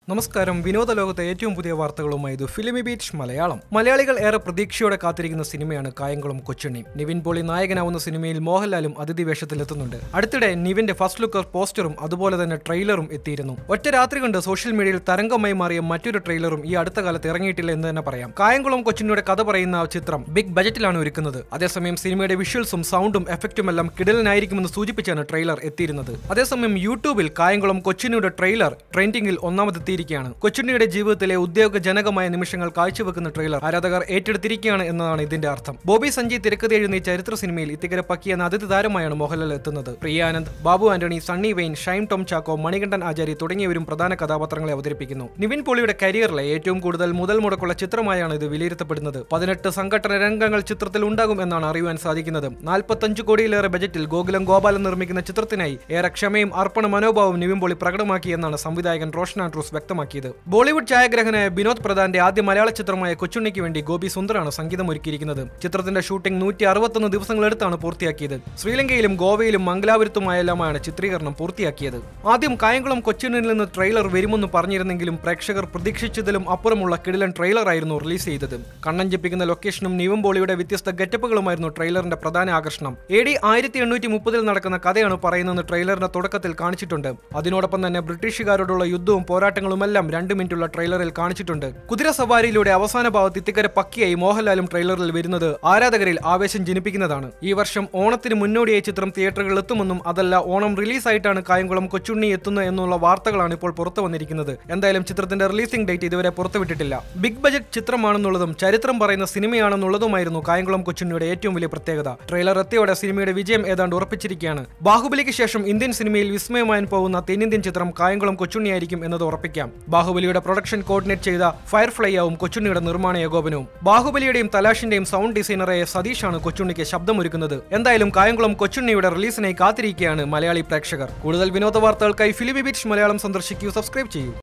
നമസ്കാരം വിനോദ ലോകത്തെ ഏറ്റവും പുതിയ വാർത്തകളുമായി ഇത് ഫിലിമി ബീച്ച് മലയാളം മലയാളികൾ ഏറെ പ്രതീക്ഷയോടെ കാത്തിരിക്കുന്ന സിനിമയാണ് കായംകുളം കൊച്ചുണ്ണി നിവിൻ പോളി നായകനാവുന്ന സിനിമയിൽ മോഹൻലാലും അതിഥി വേഷത്തിലെത്തുന്നുണ്ട് അടുത്തിടെ നിവിന്റെ ഫസ്റ്റ് ലുക്ക് പോസ്റ്ററും അതുപോലെ തന്നെ ട്രെയിലറും എത്തിയിരുന്നു ഒറ്റ രാത്രി കൊണ്ട് സോഷ്യൽ മീഡിയയിൽ തരംഗമായി മാറിയ മറ്റൊരു ട്രെയിലറും ഈ അടുത്ത കാലത്ത് ഇറങ്ങിയിട്ടില്ല എന്ന് തന്നെ പറയാം കായംകുളം കൊച്ചുണ്ണിയുടെ കഥ പറയുന്ന ആ ചിത്രം ബിഗ് ബജറ്റിലാണ് ഒരുക്കുന്നത് അതേസമയം സിനിമയുടെ വിഷ്വൽസും സൗണ്ടും എഫക്റ്റും എല്ലാം കിടലനായിരിക്കുമെന്ന് സൂചിപ്പിച്ചാണ് ട്രെയിലർ എത്തിയിരുന്നത് അതേസമയം യൂട്യൂബിൽ കായംകുളം കൊച്ചിനിയുടെ ട്രെയിലർ ട്രെൻഡിംഗിൽ ഒന്നാമതെത്തിയിരിക്കുകയാണ് കൊച്ചുണ്ണിയുടെ ജീവിതത്തിലെ ഉദ്യോഗജനകമായ നിമിഷങ്ങൾ കാഴ്ചവെക്കുന്ന ട്രെയിലർ ആരാധകർ ഏറ്റെടുത്തിരിക്കുകയാണ് എന്നതാണ് ഇതിന്റെ അർത്ഥം ബോബി സഞ്ജയ് തിരക്കഥ എഴുതിയ ചരിത്ര സിനിമയിൽ ഇത്തിക്കര പക്കി എന്ന അതിഥി താരമായാണ് മോഹൻലാൽ എത്തുന്നത് പ്രിയാനന്ദ് ബാബു ആന്റണി സണ്ണി വെയിൻ ഷൈം ടോം ചാക്കോ മണികണ്ഠൻ ആചാരി തുടങ്ങിയവരും പ്രധാന കഥാപാത്രങ്ങളെ അവതരിപ്പിക്കുന്നു നിവിൻ പോളിയുടെ കരിയറിലെ ഏറ്റവും കൂടുതൽ മുതൽ മുടക്കുള്ള ചിത്രമായാണ് ഇത് വിലയിരുത്തപ്പെടുന്നത് പതിനെട്ട് സംഘടന രംഗങ്ങൾ ചിത്രത്തിൽ ഉണ്ടാകും എന്നാണ് അറിയുവാൻ സാധിക്കുന്നത് നാൽപ്പത്തഞ്ച് കോടിയിലേറെ ബജറ്റിൽ ഗോകുലം ഗോപാലൻ നിർമ്മിക്കുന്ന ചിത്രത്തിനായി ഏറെ ക്ഷമയും അർപ്പണ മനോഭാവവും നിവിൻ പോളി പ്രകടമാക്കി എന്നാണ് സംവിധായകൻ റോഷൻ ആൻഡ്രൂസ് വ്യക്തമാക്കിയത് ബോളിവുഡ് ഛായാഗ്രഹനായ വിനോദ് പ്രധാന്റെ ആദ്യ മലയാള ചിത്രമായ കൊച്ചുണ്ണിക്ക് വേണ്ടി ഗോപി സുന്ദറാണ് സംഗീതം ഒരുക്കിയിരിക്കുന്നത് ചിത്രത്തിന്റെ ഷൂട്ടിംഗ് നൂറ്റി അറുപത്തൊന്ന് ദിവസങ്ങളെടുത്താണ് പൂർത്തിയാക്കിയത് ശ്രീലങ്കയിലും ഗോവയിലും മംഗലാപുരത്തുമായെല്ലാമാണ് ചിത്രീകരണം പൂർത്തിയാക്കിയത് ആദ്യം കായംകുളം കൊച്ചുണ്ണിൽ നിന്ന് ട്രെയിലർ വരുമെന്ന് പറഞ്ഞിരുന്നെങ്കിലും പ്രേക്ഷകർ പ്രതീക്ഷിച്ചതിലും അപ്പുറമുള്ള കിടിലൻ ട്രെയിലർ ആയിരുന്നു റിലീസ് ചെയ്തത് കണ്ണഞ്ചിപ്പിക്കുന്ന ലൊക്കേഷനും നിവം ബോളിയുടെ വ്യത്യസ്ത ഗെറ്റപ്പുകളുമായിരുന്നു ട്രെയിലറിന്റെ പ്രധാന ആകർഷണം എ ഡി ആയിരത്തി എണ്ണൂറ്റി മുപ്പതിൽ നടക്കുന്ന കഥയാണ് പറയുന്നതെന്ന് ട്രെയിലറിന്റെ തുടക്കത്തിൽ കാണിച്ചിട്ടുണ്ട് അതിനോടൊപ്പം തന്നെ ബ്രിട്ടീഷുകാരോടുള്ള യുദ്ധവും പോരാട്ടങ്ങളുമെല്ലാം രണ്ട് മിനിറ്റുള്ള ട്രെയിലറിൽ കാണിച്ചിട്ടുണ്ട് കുതിര സവാരിയിലൂടെ അവസാന ഭാഗത്ത് ഇത്തിക്കര പക്കിയായി മോഹൻലാലും ട്രെയിലറിൽ വരുന്നത് ആരാധകരിൽ ആവേശം ജനിപ്പിക്കുന്നതാണ് ഈ വർഷം ഓണത്തിന് മുന്നോടിയായി ചിത്രം തിയേറ്ററുകളിൽ എത്തുമെന്നും അതല്ല ഓണം റിലീസായിട്ടാണ് കായംകുളം കൊച്ചുണ്ണി എത്തുന്നത് എന്നുള്ള വാർത്തകളാണ് ഇപ്പോൾ പുറത്തു വന്നിരിക്കുന്നത് എന്തായാലും ചിത്രത്തിന്റെ റിലീസിംഗ് ഡേറ്റ് ഇതുവരെ പുറത്തുവിട്ടിട്ടില്ല ബിഗ് ബജറ്റ് ചിത്രമാണെന്നുള്ളതും ചരിത്രം പറയുന്ന സിനിമയാണെന്നുള്ളതുമായിരുന്നു കായംകുളം കൊച്ചുണ്ണിയുടെ ഏറ്റവും വലിയ പ്രത്യേകത ട്രെയിലർ എത്തിയോടെ സിനിമയുടെ വിജയം ഏതാണ്ട് ഉറപ്പിച്ചിരിക്കുകയാണ് ബാഹുബലിക്ക് ശേഷം ഇന്ത്യൻ സിനിമയിൽ വിസ്മയമാൻ പോകുന്ന തെന്നിന്ത്യൻ ചിത്രം കായംകുളം കൊച്ചുണ്ണിയായിരിക്കും എന്നത് ഉറപ്പിക്കാം ബാഹുബലിയുടെ പ്രൊഡക്ഷൻ കോർഡിനേറ്റ് ചെയ്ത ഫയർഫ്ലൈ ആവും കൊച്ചുണ്ണിയുടെ നിർമ്മാണ ഏകോപനവും ബാഹുബലിയുടെയും തലാഷിന്റെയും സൗണ്ട് ഡിസൈനറായ സതീഷാണ് കൊച്ചുണ്ണിക്ക് ശബ്ദമൊരുക്കുന്നത് എന്തായാലും കായംകുളം കൊച്ചുണ്ണിയുടെ റിലീസിനായി കാത്തിരിക്കുകയാണ് മലയാളി പ്രേക്ഷകർ കൂടുതൽ വിനോദ വാർത്തകൾക്കായി ഫിലിമി ബീച്ച് മലയാളം സന്ദർശിക്കൂ സബ്സ്ക്രൈബ് ചെയ്യൂ